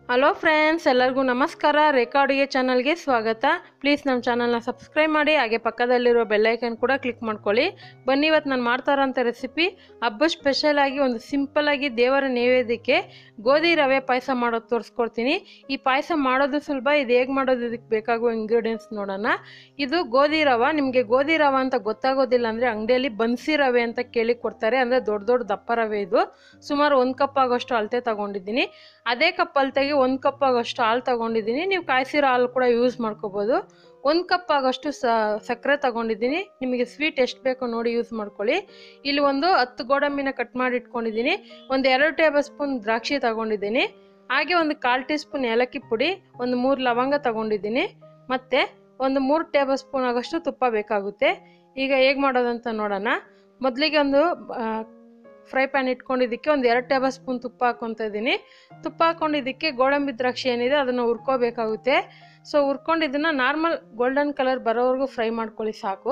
hello friends ಎಲ್ಲರಿಗೂ ನಮಸ್ಕಾರ ರೇಖಾ ಅಡುಗೆ ಚಾನಲ್ಗೆ ಸ್ವಾಗತ ಪ್ಲೀಸ್ ನಮ್ಮ ಚಾನಲ್ನ ಸಬ್ಸ್ಕ್ರೈಬ್ ಮಾಡಿ ಹಾಗೆ ಪಕ್ಕದಲ್ಲಿರೋ ಬೆಲ್ಲೈಕನ್ ಕೂಡ ಕ್ಲಿಕ್ ಮಾಡ್ಕೊಳ್ಳಿ ಬನ್ನಿ ಇವತ್ತು ನಾನು ಮಾಡ್ತಾ ಇರೋಂಥ ರೆಸಿಪಿ ಹಬ್ಬ ಸ್ಪೆಷಲ್ ಆಗಿ ಒಂದು ಸಿಂಪಲ್ ಆಗಿ ದೇವರ ನೈವೇದ್ಯಕ್ಕೆ ಗೋಧಿ ರವೆ ಪಾಯಸ ಮಾಡೋದು ತೋರಿಸ್ಕೊಡ್ತೀನಿ ಈ ಪಾಯಸ ಮಾಡೋದು ಸುಲಭ ಇದು ಹೇಗೆ ಮಾಡೋದು ಇದಕ್ಕೆ ಬೇಕಾಗುವ ಇಂಗ್ರೀಡಿಯೆಂಟ್ಸ್ ನೋಡೋಣ ಇದು ಗೋಧಿ ರವೆ ನಿಮಗೆ ಗೋಧಿ ರವೆ ಅಂತ ಗೊತ್ತಾಗೋದಿಲ್ಲ ಅಂದರೆ ಅಂಗಡಿಯಲ್ಲಿ ಬನ್ಸಿ ರವೆ ಅಂತ ಕೇಳಿ ಕೊಡ್ತಾರೆ ಅಂದರೆ ದೊಡ್ಡ ದೊಡ್ಡ ದಪ್ಪ ರವೆ ಇದು ಸುಮಾರು ಒಂದು ಕಪ್ ಆಗೋಷ್ಟು ಅಳತೆ ತಗೊಂಡಿದ್ದೀನಿ ಅದೇ ಕಪ್ ಅಳತೆಗೆ ಒಂದು ಕಪ್ ಆಗೋಷ್ಟು ಹಾಲು ತಗೊಂಡಿದ್ದೀನಿ ನೀವು ಕಾಯಿಸಿರೋ ಹಾಲು ಕೂಡ ಯೂಸ್ ಮಾಡ್ಕೋಬೋದು ಒಂದು ಕಪ್ ಆಗೋಷ್ಟು ಸ ಸಕ್ಕರೆ ತಗೊಂಡಿದ್ದೀನಿ ನಿಮಗೆ ಸ್ವೀಟ್ ಎಷ್ಟು ಬೇಕೋ ನೋಡಿ ಯೂಸ್ ಮಾಡ್ಕೊಳ್ಳಿ ಇಲ್ಲಿ ಒಂದು ಹತ್ತು ಗೋಡಂಬಿನ ಕಟ್ ಮಾಡಿ ಇಟ್ಕೊಂಡಿದ್ದೀನಿ ಒಂದು ಎರಡು ಟೇಬಲ್ ಸ್ಪೂನ್ ದ್ರಾಕ್ಷಿ ತಗೊಂಡಿದ್ದೀನಿ ಹಾಗೆ ಒಂದು ಕಾಲು ಟೀ ಸ್ಪೂನ್ ಏಲಕ್ಕಿ ಪುಡಿ ಒಂದು ಮೂರು ಲವಂಗ ತಗೊಂಡಿದ್ದೀನಿ ಮತ್ತು ಒಂದು ಮೂರು ಟೇಬಲ್ ಸ್ಪೂನ್ ಆಗೋಷ್ಟು ತುಪ್ಪ ಬೇಕಾಗುತ್ತೆ ಈಗ ಹೇಗೆ ಮಾಡೋದಂತ ನೋಡೋಣ ಮೊದಲಿಗೆ ಒಂದು ಆ, ಫ್ರೈ ಪ್ಯಾನ್ ಇಟ್ಕೊಂಡಿದ್ದಕ್ಕೆ ಒಂದು ಎರಡು ಟೇಬಲ್ ಸ್ಪೂನ್ ತುಪ್ಪ ಹಾಕ್ಕೊತಾ ಇದ್ದೀನಿ ತುಪ್ಪ ಹಾಕ್ಕೊಂಡಿದ್ದಕ್ಕೆ ಗೋಡಂಬಿ ದ್ರಾಕ್ಷಿ ಏನಿದೆ ಅದನ್ನು ಹುರ್ಕೋಬೇಕಾಗುತ್ತೆ ಸೊ ಹುರ್ಕೊಂಡಿದ್ದನ್ನು ನಾರ್ಮಲ್ ಗೋಲ್ಡನ್ ಕಲರ್ ಬರೋವರೆಗೂ ಫ್ರೈ ಮಾಡ್ಕೊಳ್ಳಿ ಸಾಕು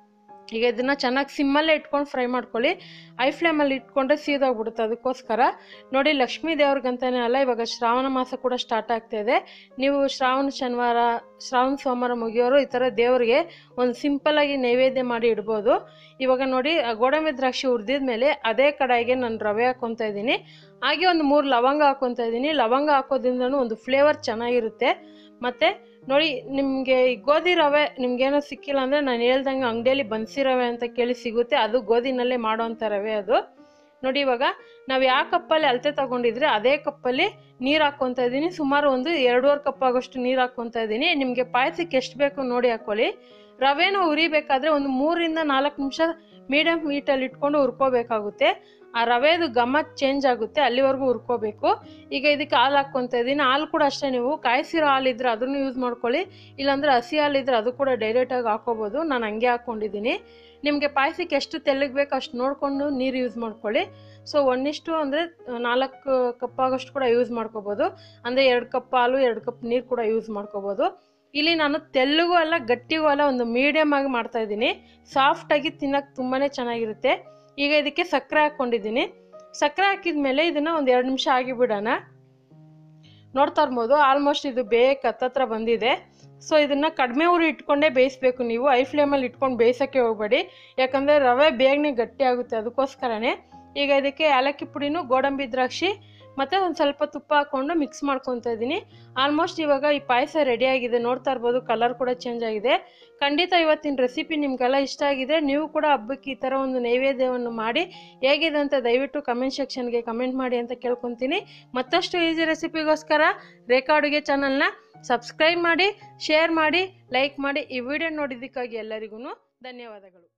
ಈಗ ಇದನ್ನು ಚೆನ್ನಾಗಿ ಸಿಮ್ಮಲ್ಲೇ ಇಟ್ಕೊಂಡು ಫ್ರೈ ಮಾಡ್ಕೊಳ್ಳಿ ಐ ಫ್ಲೇಮಲ್ಲಿ ಇಟ್ಕೊಂಡ್ರೆ ಸೀದೋಗ್ಬಿಡುತ್ತೆ ಅದಕ್ಕೋಸ್ಕರ ನೋಡಿ ಲಕ್ಷ್ಮೀ ದೇವ್ರಿಗಂತಾನೆ ಅಲ್ಲ ಇವಾಗ ಶ್ರಾವಣ ಮಾಸ ಕೂಡ ಸ್ಟಾರ್ಟ್ ಆಗ್ತಾ ಇದೆ ನೀವು ಶ್ರಾವಣ ಶನಿವಾರ ಶ್ರಾವಣ ಸೋಮವಾರ ಮುಗಿಯೋರು ಈ ಥರ ದೇವರಿಗೆ ಒಂದು ಸಿಂಪಲ್ಲಾಗಿ ನೈವೇದ್ಯ ಮಾಡಿ ಇಡ್ಬೋದು ಇವಾಗ ನೋಡಿ ಆ ಗೋಡಂಬಿ ದ್ರಾಕ್ಷಿ ಹುರಿದಿದ ಮೇಲೆ ಅದೇ ಕಡಾಯಿಗೆ ನಾನು ರವೆ ಹಾಕ್ಕೊತಾ ಇದ್ದೀನಿ ಹಾಗೆ ಒಂದು ಮೂರು ಲವಂಗ ಹಾಕ್ಕೊತಾ ಇದ್ದೀನಿ ಲವಂಗ ಹಾಕೋದ್ರಿಂದನೂ ಒಂದು ಫ್ಲೇವರ್ ಚೆನ್ನಾಗಿರುತ್ತೆ ಮತ್ತು ನೋಡಿ ನಿಮಗೆ ಈ ಗೋಧಿ ರವೆ ನಿಮ್ಗೇನೋ ಸಿಕ್ಕಿಲ್ಲ ಅಂದರೆ ನಾನು ಹೇಳ್ದಂಗೆ ಅಂಗಡಿಯಲ್ಲಿ ಬನ್ಸಿ ರವೆ ಅಂತ ಕೇಳಿ ಸಿಗುತ್ತೆ ಅದು ಗೋಧಿನಲ್ಲೇ ಮಾಡೋವಂಥ ರವೆ ಅದು ನೋಡಿ ಇವಾಗ ನಾವು ಯಾವ ಕಪ್ಪಲ್ಲಿ ಅಳತೆ ತಗೊಂಡಿದ್ರೆ ಅದೇ ಕಪ್ಪಲ್ಲಿ ನೀರು ಹಾಕ್ಕೊತಾ ಇದ್ದೀನಿ ಸುಮಾರು ಒಂದು ಎರಡೂವರೆ ಕಪ್ ಆಗೋಷ್ಟು ನೀರು ಹಾಕ್ಕೊತಾ ಇದ್ದೀನಿ ನಿಮಗೆ ಪಾಯಸಕ್ಕೆ ಎಷ್ಟು ಬೇಕು ನೋಡಿ ಹಾಕ್ಕೊಳ್ಳಿ ರವೆನ ಹುರಿಬೇಕಾದ್ರೆ ಒಂದು ಮೂರರಿಂದ ನಾಲ್ಕು ನಿಮಿಷ ಮೀಡಿಯಮ್ ಹೀಟಲ್ಲಿ ಇಟ್ಕೊಂಡು ಹುರ್ಕೋಬೇಕಾಗುತ್ತೆ ಆ ರವೆದು ಘಮ ಚೇಂಜ್ ಆಗುತ್ತೆ ಅಲ್ಲಿವರೆಗೂ ಹುರ್ಕೋಬೇಕು ಈಗ ಇದಕ್ಕೆ ಹಾಲು ಹಾಕ್ಕೊತಾ ಇದ್ದೀನಿ ಹಾಲು ಕೂಡ ಅಷ್ಟೇ ನೀವು ಕಾಯಿಸಿರೋ ಹಾಲಿದ್ರೆ ಅದನ್ನು ಯೂಸ್ ಮಾಡ್ಕೊಳ್ಳಿ ಇಲ್ಲಾಂದರೆ ಹಸಿ ಹಾಲಿದ್ರೆ ಅದು ಕೂಡ ಡೈರೆಕ್ಟಾಗಿ ಹಾಕೋಬೋದು ನಾನು ಹಂಗೆ ಹಾಕ್ಕೊಂಡಿದ್ದೀನಿ ನಿಮಗೆ ಪಾಯಸಕ್ಕೆ ಎಷ್ಟು ತೆಳ್ಳಗೆ ಬೇಕು ಅಷ್ಟು ನೋಡಿಕೊಂಡು ನೀರು ಯೂಸ್ ಮಾಡ್ಕೊಳ್ಳಿ ಸೊ ಒಂದಿಷ್ಟು ಅಂದರೆ ನಾಲ್ಕು ಕಪ್ ಆಗೋಷ್ಟು ಕೂಡ ಯೂಸ್ ಮಾಡ್ಕೋಬೋದು ಅಂದರೆ ಎರಡು ಕಪ್ ಹಾಲು ಎರಡು ಕಪ್ ನೀರು ಕೂಡ ಯೂಸ್ ಮಾಡ್ಕೋಬೋದು ಇಲ್ಲಿ ನಾನು ತೆಳ್ಳಗೂ ಅಲ್ಲ ಗಟ್ಟಿಗೂ ಅಲ್ಲ ಒಂದು ಮೀಡಿಯಮ್ ಆಗಿ ಮಾಡ್ತಾ ಇದ್ದೀನಿ ಸಾಫ್ಟಾಗಿ ತಿನ್ನೋಕೆ ತುಂಬಾ ಚೆನ್ನಾಗಿರುತ್ತೆ ಈಗ ಇದಕ್ಕೆ ಸಕ್ಕರೆ ಹಾಕ್ಕೊಂಡಿದ್ದೀನಿ ಸಕ್ಕರೆ ಹಾಕಿದ ಮೇಲೆ ಇದನ್ನು ಒಂದು ಎರಡು ನಿಮಿಷ ಆಗಿಬಿಡೋಣ ನೋಡ್ತಾ ಇರ್ಬೋದು ಆಲ್ಮೋಸ್ಟ್ ಇದು ಬೇಗ ಹತ್ತತ್ರ ಬಂದಿದೆ ಸೊ ಇದನ್ನು ಕಡಿಮೆ ಉರಿ ಇಟ್ಕೊಂಡೇ ಬೇಯಿಸ್ಬೇಕು ನೀವು ಐ ಫ್ಲೇಮಲ್ಲಿ ಇಟ್ಕೊಂಡು ಬೇಯಿಸೋಕ್ಕೆ ಹೋಗಬೇಡಿ ಯಾಕಂದರೆ ರವೆ ಬೇಗನೆ ಗಟ್ಟಿ ಆಗುತ್ತೆ ಅದಕ್ಕೋಸ್ಕರನೇ ಈಗ ಇದಕ್ಕೆ ಏಲಕ್ಕಿ ಪುಡಿನೂ ಗೋಡಂಬಿ ದ್ರಾಕ್ಷಿ ಮತ್ತು ಒಂದು ಸ್ವಲ್ಪ ತುಪ್ಪ ಹಾಕ್ಕೊಂಡು ಮಿಕ್ಸ್ ಮಾಡ್ಕೊತಾ ಇದ್ದೀನಿ ಆಲ್ಮೋಸ್ಟ್ ಇವಾಗ ಈ ಪಾಯಸ ರೆಡಿಯಾಗಿದೆ ನೋಡ್ತಾ ಇರ್ಬೋದು ಕಲರ್ ಕೂಡ ಚೇಂಜ್ ಆಗಿದೆ ಖಂಡಿತ ಇವತ್ತಿನ ರೆಸಿಪಿ ನಿಮಗೆಲ್ಲ ಇಷ್ಟ ಆಗಿದೆ ನೀವು ಕೂಡ ಹಬ್ಬಕ್ಕೆ ಈ ಥರ ಒಂದು ನೈವೇದ್ಯವನ್ನು ಮಾಡಿ ಹೇಗಿದೆ ಅಂತ ದಯವಿಟ್ಟು ಕಮೆಂಟ್ ಸೆಕ್ಷನ್ಗೆ ಕಮೆಂಟ್ ಮಾಡಿ ಅಂತ ಕೇಳ್ಕೊತೀನಿ ಮತ್ತಷ್ಟು ಈಸಿ ರೆಸಿಪಿಗೋಸ್ಕರ ರೇಖಾ ಅಡುಗೆ ಚಾನಲ್ನ ಸಬ್ಸ್ಕ್ರೈಬ್ ಮಾಡಿ ಶೇರ್ ಮಾಡಿ ಲೈಕ್ ಮಾಡಿ ಈ ವಿಡಿಯೋ ನೋಡಿದ್ದಕ್ಕಾಗಿ ಎಲ್ಲರಿಗೂ ಧನ್ಯವಾದಗಳು